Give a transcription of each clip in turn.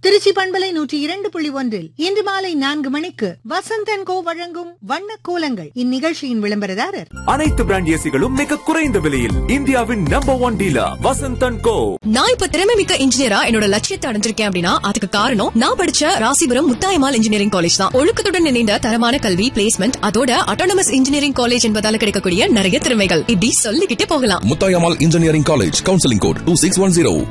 திருச்சி பண்பலை நூற்றி இரண்டு புள்ளி ஒன்றில் இன்று மாலை நான்கு மணிக்கு வசந்தன் கோ வழங்கும் வண்ண கோலங்கள் இந்நிகழ்ச்சியின் விளம்பரதாரர் அனைத்து பிராண்ட் ஏசிகளும் மிக குறைந்த விலையில் இந்தியாவின் number one dealer Vasanthan co நான் இப்ப திறமை மிக்க இன்ஜினியரா என்னோட லட்சியத்தை அடைஞ்சிருக்கேன் அப்படின்னா அதுக்கு காரணம் நான் படிச்ச ராசிபுரம் முத்தாயமால் இன்ஜினியரிங் காலேஜ் தான் ஒழுக்கத்துடன் இணைந்த தரமான கல்வி பிளேஸ்மெண்ட் அதோட அட்டானமஸ் இன்ஜினியரிங் காலேஜ் என்பதால கிடைக்கக்கூடிய நிறைய திறமைகள் இப்படி சொல்லிக்கிட்டே போகலாம் Muthayammal engineering college counselling code two six one zero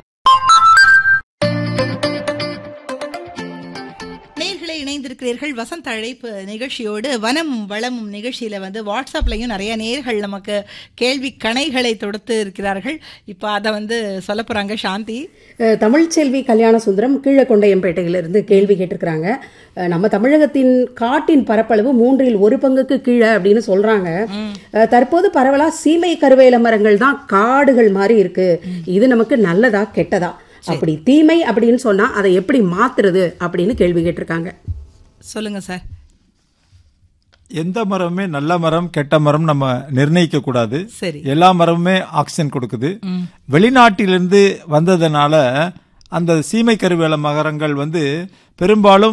நேர்களை இணைந்திருக்கிறீர்கள் வசந்த அழைப்பு நிகழ்ச்சியோடு வனம் வளமும் நிகழ்ச்சியில வந்து வாட்ஸ்அப்லயும் நிறைய நேர்கள் நமக்கு கேள்வி கணைகளை தொடுத்து இருக்கிறார்கள் இப்போ அதை வந்து சொல்ல போறாங்க சாந்தி அஹ், தமிழ்ச்செல்வி கல்யாண சுந்தரம் கீழக்கொண்டையம்பேட்டையிலிருந்து கேள்வி கேட்டிருக்கிறாங்க அஹ், நம்ம தமிழகத்தின் காட்டின் பரப்பளவு மூன்றில் ஒரு பங்குக்கு கீழே அப்படின்னு சொல்றாங்க அஹ், தற்போது பரவலா சீமை கருவேல மரங்கள் தான் காடுகள் மாதிரி இருக்கு இது நமக்கு நல்லதா கெட்டதா அப்படி தீமை அப்படின்னு சொன்னா அதை எப்படி மாத்துறது அப்படின்னு கேள்வி கேட்டிருக்காங்க சொல்லுங்க சார் எந்த மரமுமே நல்ல மரம் கெட்ட மரம் நம்ம நிர்ணயிக்க கூடாது சரி. எல்லா மரமுமே ஆக்சிஜன் கொடுக்குது வெளிநாட்டிலிருந்து வந்ததுனால அந்த சீமை கருவேல மகரங்கள் வந்து பெரும்பாலும்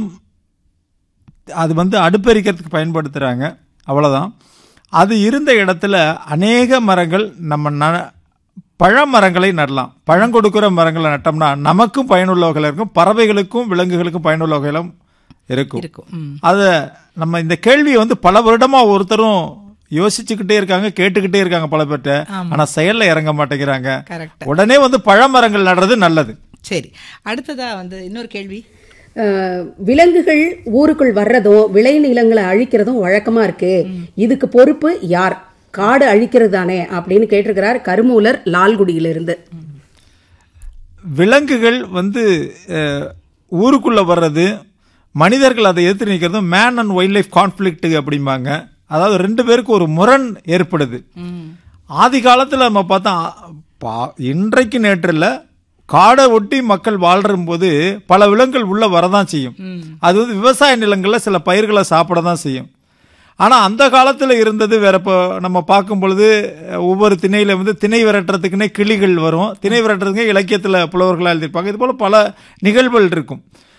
அது வந்து அடுப்பெரிக்கிறதுக்கு பயன்படுத்துகிறாங்க அவ்வளோதான் அது இருந்த இடத்துல அநேக மரங்கள் நம்ம ந பழ மரங்களை நடலாம் பழம் கொடுக்குற மரங்களை நட்டோம்னா நமக்கும் பயனுள்ள வகையில் இருக்கும் பறவைகளுக்கும் விலங்குகளுக்கும் பயனுள்ள வகையிலும் இருக்கும் இருக்கும் ம். அத நம்ம இந்த கேள்வியை வந்து பல வருடமா ஒருத்தரும் யோசிச்சுக்கிட்டே இருக்காங்க கேட்டுக்கிட்டே இருக்காங்க பல பேர்ட்ட ஆனா செயல்ல இறங்க மாட்டேங்கிறாங்க கரெக்ட் உடனே வந்து பழமரங்கள் நடுறது நல்லது சரி அடுத்ததா வந்து இன்னொரு கேள்வி அஹ், விலங்குகள் ஊருக்குள் வர்றதும் விளைநிலங்களை அழிக்கிறதும் வழக்கமா இருக்கு இதுக்கு பொறுப்பு யார் காடு அழிக்கிறது தானே அப்படின்னு கேட்டிருக்கிறார் கருமூலர் லால்குடியிலிருந்து விலங்குகள் வந்து அஹ், ஊருக்குள்ள வர்றது மனிதர்கள் அதை எதிர்த்து நிற்கிறதும் man and wildlife conflict அப்படிம்பாங்க அதாவது ரெண்டு பேருக்கு ஒரு முரண் ஏற்படுது ஆதி காலத்தில் நம்ம பார்த்தா பா- இன்றைக்கு நேற்றில் காடை ஒட்டி மக்கள் வாழ்ற போது பல விலங்குகள் உள்ள வரதான் செய்யும் அது வந்து விவசாய நிலங்களில் சில பயிர்களை சாப்பிட தான் செய்யும் ஆனால் அந்த காலத்தில் இருந்தது வேற இப்போ நம்ம பார்க்கும் பொழுது அஹ், ஒவ்வொரு திணையில வந்து திணை விரட்டுறதுக்குன்னே கிளிகள் வரும் திணை விரட்டுறதுக்கு இலக்கியத்தில் புலவர்களாக எழுதியிருப்பாங்க இது போல பல நிகழ்வுகள் இருக்கும்